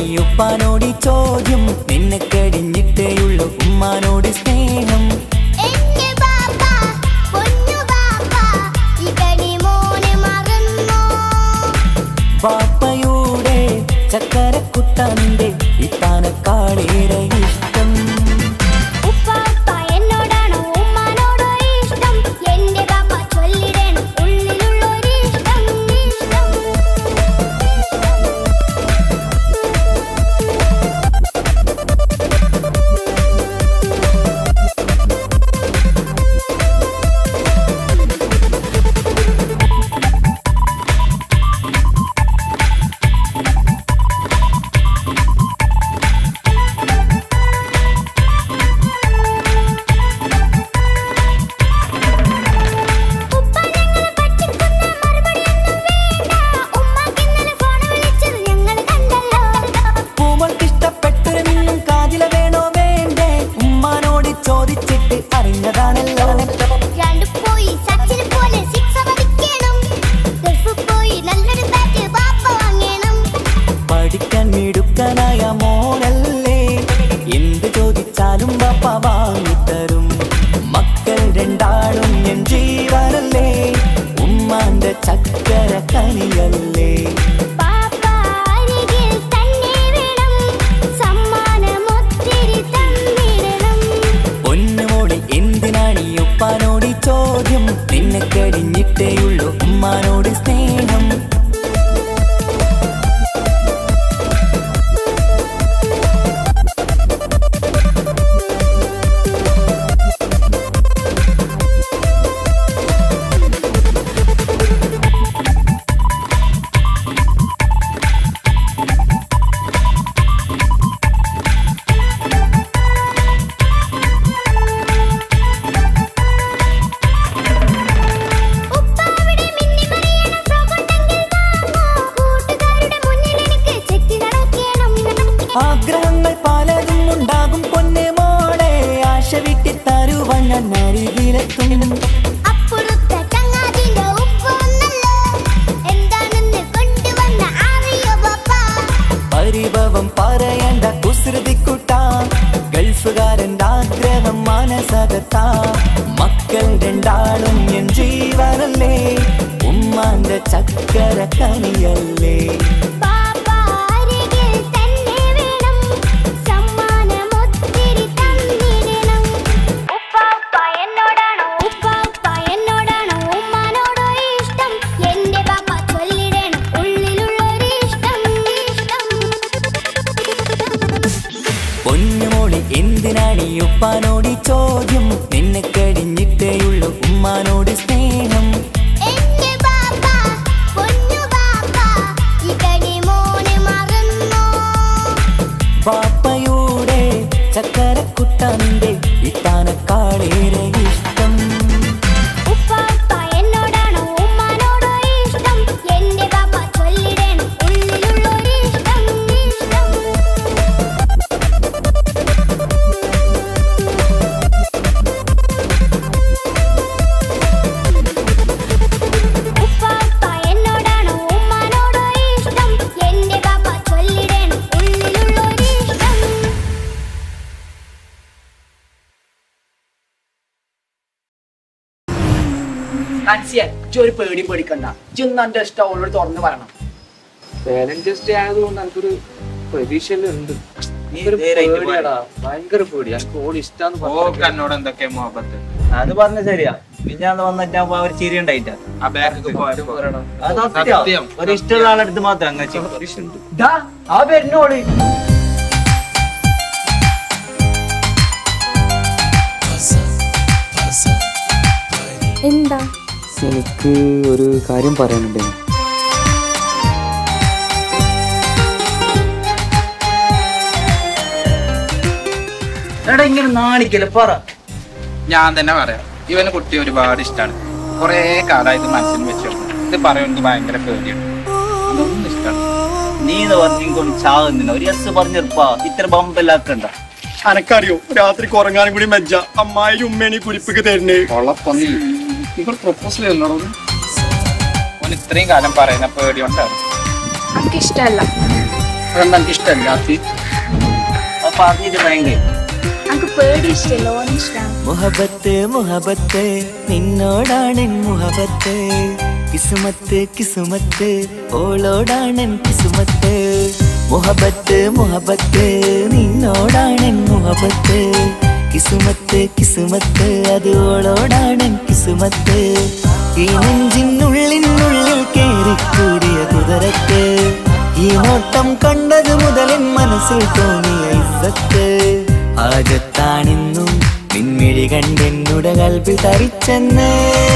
എന്തിനാണീ ഉപ്പാനോട് ഈ ചോദ്യം നിന്നെ കഴിഞ്ഞിട്ടേയുള്ളൂ ഉമ്മാനോട് സ്നേഹം എന്റെ ബാപ്പ പൊന്നു ബാപ്പ ഇകടി മോനെ മറന്നോ പാപ്പയുടെ ചക്കരക്കുട്ടന്റെ ഇത്താനക്കാളേറെ ഇഷ്ടം ഉപ്പാപ്പ എന്നോടാണോ ഉമ്മാനോടോ ഇഷ്ടം എന്റെ ബാപ്പ ചൊല്ലിടണം ഉള്ളിലുള്ളൊരു ഇഷ്ടം ഇഷ്ടം ഉപ്പ ഞങ്ങളെ പറ്റിക്കുന്ന മറുപടിയൊന്നും വേണ്ട ഉമ്മാക്ക് ഇന്നലെ ഫോൺ വിളിച്ചത് ഞങ്ങൾ കണ്ടല്ലോ പൂമൾക്ക് ഇഷ്ടപ്പെട്ടൊരു മിന്നും കാതില വേണോ വേണ്ടേ ഉമ്മാനോട് ചോദിച്ചിട്ട് അറിഞ്ഞതാണല്ലോ രണ്ട് പോയി സച്ചിൻ പോലെ സിക്സ് അടിക്കണം ഗൾഫ് പോയി നല്ലൊരു ബാറ്റ് ബാപ്പ വാങ്ങണം പഠിക്കാൻ മിടുക്കനായ മോനല്ലേ എന്ത് ചോദിച്ചാലും പാപ്പ വാങ്ങിത്തരും മക്കൾ രണ്ടാളും ഞാൻ ജീവനല്ലേ ഉമ്മാന്റെ ചക്കര കനിയല്ലേ പാപ്പ അരികിൽ തന്നെ വേണം സമ്മാനമൊത്തിരി തന്നിടണം പൊന്നുമോടി എന്തിനാണ് ഈ ഉപ്പാനോട് ഈ ചോദ്യം നിന്നെ കഴിഞ്ഞിട്ടേയുള്ളൂ ഉമ്മാനോട് സ്നേഹം ഉപ്പ അവിടെ മിന്നി മറിയണം ഫ്രോക്കുണ്ടെങ്കിൽ വാങ്ങോ കൂട്ടുകാരുടെ മുന്നിൽ എനിക്ക് ചെത്തി നടക്കണം ആഗ്രഹങ്ങൾ പലതും ഉണ്ടാകും പൊന്നെ മോളെ ആശ വിട്ടി തരുവാൻ ഞാൻ അരികിലെത്തും അപ്പുറത്തെ ചങ്ങാതിന്റെ ഉപ്പ വന്നല്ലോ എന്താണെന്ന് കൊണ്ടുവന്ന അറിയോ പാപ്പ പരിഭവം പറയണ്ട കുസൃതിക്കുട്ട ഗൾഫുകാരൻ്റെ ആഗ്രഹം മനസകത്ത മക്കൾ രണ്ടാളും എൻ ജീവനല്ലേ ഉമ്മാന്റെ ചക്കര കനിയല്ലേ പാപ്പ അരികിൽ തന്നെ വേണം സമ്മാനമൊത്തിരി തന്നിടണം ഉപ്പാപ്പ എന്നോടാണോ ഉപ്പാപ്പ എന്നോടാണോ ഉമ്മാനോടോ ഇഷ്ടം എന്റെ പാപ്പ ചൊല്ലിടണം ഉള്ളിലുള്ളൊരു ഇഷ്ടം ഇഷ്ടം പൊന്നുമോളി എന്തിനാണ് ഈ ഉപ്പാനോട് ഈ ചോദ്യം നിന്നെ കഴിഞ്ഞിട്ടേയുള്ളൂ ഉമ്മാനോട് സ്നേഹം എന്റെ ബാപ്പ പൊന്നു ബാപ്പ ഇകടി മോനെ മറന്നോ പാപ്പയുടെ ചക്കരക്കുട്ടന്റെ ഇത്താനക്കാളേറെ ഇഷ്ടം ഉപ്പാപ്പ എന്നോടാണോ ഉമ്മാനോടോ ഇഷ്ടം എന്റെ ബാപ്പ ചൊല്ലിടണം ഉള്ളിലുള്ളൊരു ഇഷ്ടം ഇഷ്ടം ഉപ്പാപ്പ എന്നോടാണോ ഉമ്മാനോടോ ഇഷ്ടം എന്റെ ബാപ്പ ചൊല്ലിടണം ഉള്ളിലുള്ളൊരു ഇഷ്ടം നാൻസിയെ ഇജ്ജ് ഒരു പേടി പേടിക്കണ്ട ഇജ്ജൊന്ന് എന്റെ ഇഷ്ടം അവളോട് തുറന്ന് പറയണം ബാലൻസ് ആയതുകൊണ്ട് എനിക്കൊരു പ്രതീക്ഷയിലുണ്ട് നീ ഒരു ധൈര്യമായിട്ട് പേടിയാടാ ഭയങ്കര പേടി എനിക്ക് ഓൾ ഇഷ്ടാന്ന് ഓ പറഞ്ഞു കന്നോട് എന്തൊക്കെ മുഹബത്ത് അത് പറഞ്ഞ ശരിയാ പിന്നെ അത് വന്നിട്ട് അവർ ചിരി ഉണ്ടായിട്ടാ ആ ബാക്ക് പോയപ്പോ അത് സത്യം. സത്യം ഒരു ഇഷ്ടമുള്ള ആളെടുത്ത് മാത്രം അങ്ങനെ ചെയ്യും ഡാ ആ വരുന്നോള് എന്താ എനിക്ക് ഒരു കാര്യം പറയാനുണ്ട് എടാ ഇങ്ങനെ നാണിക്കല് പറ ഞാൻ തന്നെ പറയാം ഇവന് കുട്ടി ഒരുപാട് ഇഷ്ടമാണ് കൊറേ കാലമായിട്ട് മനസ്സിൽ വെച്ചിരുന്നു ഇത് പറയുന്നത് ഭയങ്കര പേടിയാണ് അതൊന്നും ഇഷ്ടമാണ് നീ എന്ന് പറഞ്ഞുകൊണ്ട് ചാകുന്നില്ല ഒരു എസ് പറഞ്ഞിരുപ്പാ ഇത്ര ബമ്പലാക്കണ്ട അനക്കറിയോ രാത്രി കുറങ്ങാനും കൂടി മെജ്ജ അമ്മായി ഉമ്മേണി കുരിപ്പിക്ക് തരുന്നേ കൊള്ളപ്പന്നി നിങ്ങൾ പ്രപ്പോസൽ എന്നോട് ഓൻ ഇത്രയും കാലം പറയുന്ന പേടി കൊണ്ടാണ് എനിക്ക് ഇഷ്ടമല്ല അതെന്താ എനിക്ക് ഇഷ്ടമല്ലാത്ത അത് പറഞ്ഞിട്ട് ഭയങ്കര എനിക്ക് പേടി ഇഷ്ടമല്ല ഓൻ ഇഷ്ടമാണ് മുഹബത്ത് മുഹബത്ത് നിന്നോടാണ് മുഹബത്ത് കിസുമത്ത് കിസുമത്ത് ഓളോടാണ് കിസുമത്ത് മുഹബത്ത് മുഹബത്ത് നിന്നോടാണ് മുഹബത്ത് കിസുമത്ത് കിസുമത്ത് അത് ഓളോടാണ് കിസുമത്ത് ഈ നെഞ്ചിനുള്ളിനുള്ളിൽ കേറിക്കൂടിയ കുതിരത്ത് ഈ നോട്ടം കണ്ടത് മുതലിൻ മനസ്സിൽ തോന്നിയ ഇസ്സത്ത് ആകത്താണിന്നും നിൻമിഴി കണ്ടെന്നുടെ കൽബിൽ തരിച്ചെന്ന്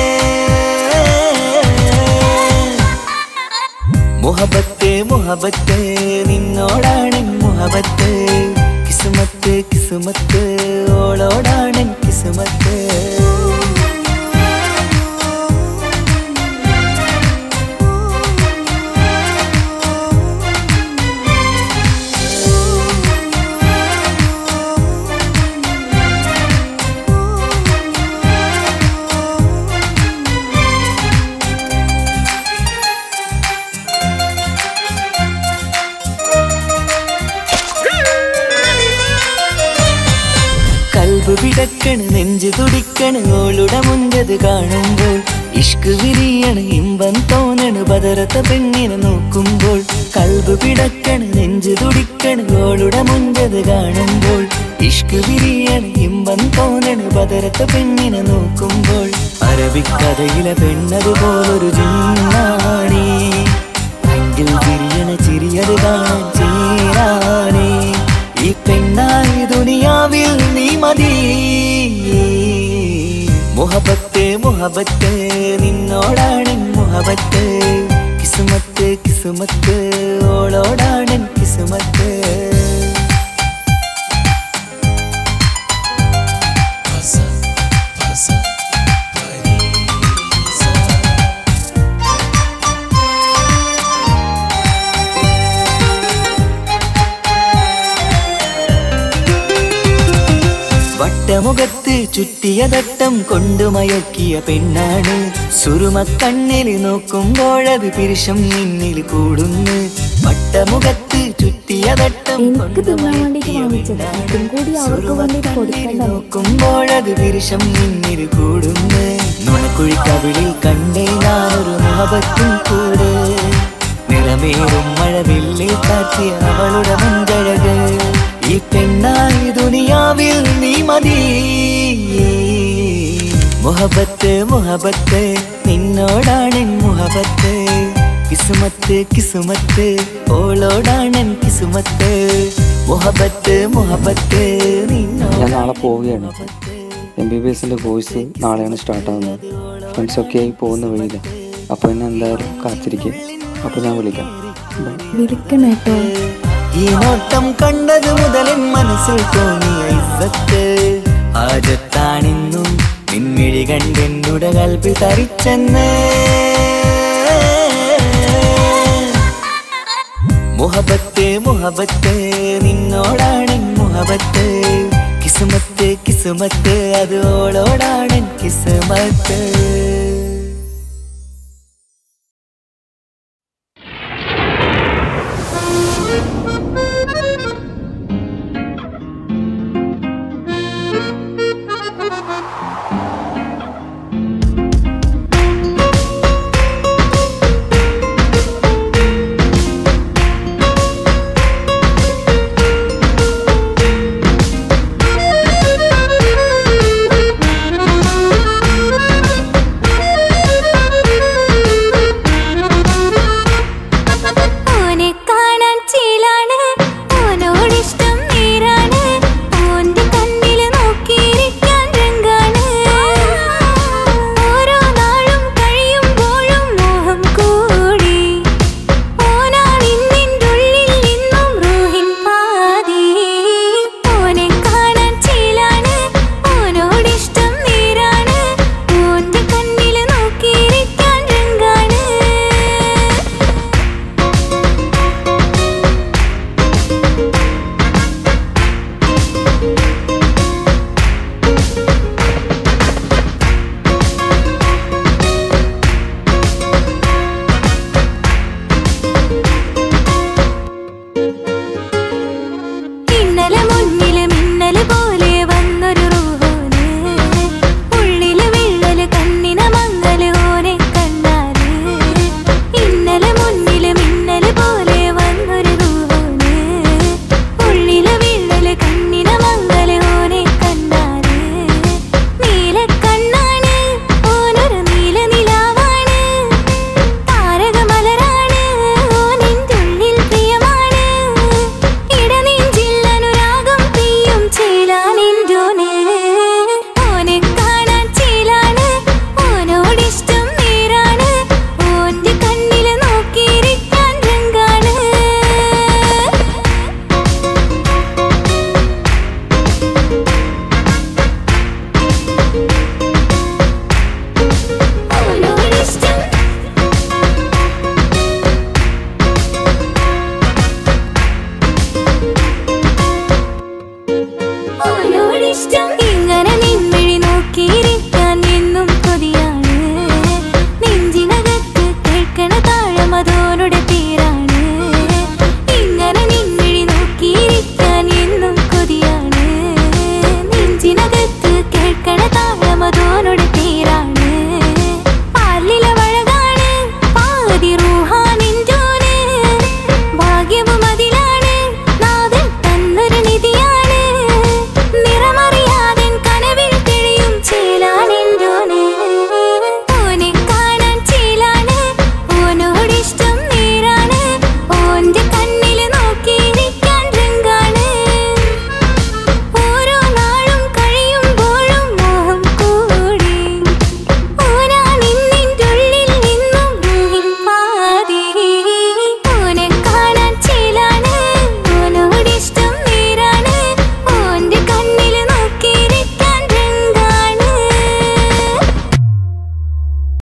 മുഹബത്ത് മുഹബത്ത് നിന്നോടാണ് മുഹബത്ത് കിസുമത്ത് കിസുമത്ത് ഓളോടാണ് കിസുമത്ത് കൽബ് പിടക്കണ് നെഞ്ചു തുടിക്കണ് ഓളുടെ മുഞ്ചത് കാണുമ്പോൾ ഇഷ്ക് വിരിയണ് ഇമ്പം തോന്നണ് ബദറത്ത പെണ്ണിനെ നോക്കുമ്പോൾ കൽബ് പിടക്കണ് നെഞ്ചു തുടിക്കണ് ഓളുടെ മുഞ്ചത് കാണുമ്പോൾ ഇഷ്ക് വിരിയണ് ഇമ്പം തോന്നണ് ബദറത്ത പെണ്ണിനെ നോക്കുമ്പോൾ അറബിക്കഥയിലെ പെണ്ണതുപോലൊരു ജിന്നാണി അങ്കിൽ വിരിയണ ചിരിയത് കാണാൻ ചേരാനേ ഈ പെണ്ണായി ദുനിയാവിൽ നീ മതി മുഹബത്ത് മുഹബത്ത് നിന്നോടാണ് മുഹബത്ത് കിസുമത്ത് കിസുമത്ത് ഓളോടാണ് കിസുമത്ത് വട്ടമുഖത്ത് ചുറ്റിയ തട്ടം കൊണ്ടു മയക്കിയ പെണ്ണാണ് സുറുമക്കണ്ണിൽ നോക്കുമ്പോഴത് പിരിശം നിന്നിൽ കൂടുന്നു വട്ടമുഖത്ത് ചുറ്റിയ തട്ടം എനിക്ക് തിന്നാൻ വേണ്ടിയിട്ട് വാങ്ങിച്ചത് ഇതും കൂടി അവർക്ക് വേണ്ടിയിട്ട് കൊടുക്കണ്ടേ നോക്കുമ്പോഴത് പിരിശം നിന്നിൽ കൂടുന്നു നുണക്കുഴിക്കവിളിൽ കണ്ടേ ഞാനൊരു മുഹബത്തും കൂടെ നിറമേറും മഴവില്ലിൽ കാറ്റിയ അവളുടെ മുൻകഴക് ഈ പെണ്ണായി ദുനിയാവിൽ നീ മതി മുഹബത്ത് മുഹബത്ത് നിന്നോടാണ് മുഹബത്ത് കിസുമത്ത് കിസുമത്ത് ഓളോടാണ് കിസുമത്ത് മുഹബത്ത് മുഹബത്ത് ഞാൻ നാളെ പോവുകയാണ് എം ബി ബി എസിൻ്റെ കോഴ്സ് നാളെയാണ് സ്റ്റാർട്ട് ആവുന്നത് ഫ്രണ്ട്സൊക്കെ ആയി പോകുന്ന വഴിയില്ല അപ്പോൾ എന്നെ എന്തായാലും കാത്തിരിക്കുക അപ്പോൾ ഞാൻ വിളിക്കാം ബൈ വിളിക്കണം കേട്ടോ ഈ നോട്ടം കണ്ടത് മുതലൻ മനസ്സിൽ തോന്നിയ ഇസ്സത്ത് ആജത്താണിന്നും നിൻമിഴി കണ്ടെന്നുടെ കൽപ്പി തരിച്ചെന്ന് മുഹബത്ത് മുഹബത്ത് നിന്നോടാണ് മുഹബത്ത് കിസുമത്ത് കിസുമത്ത് അത് ഓളോടാണ് കിസുമത്ത്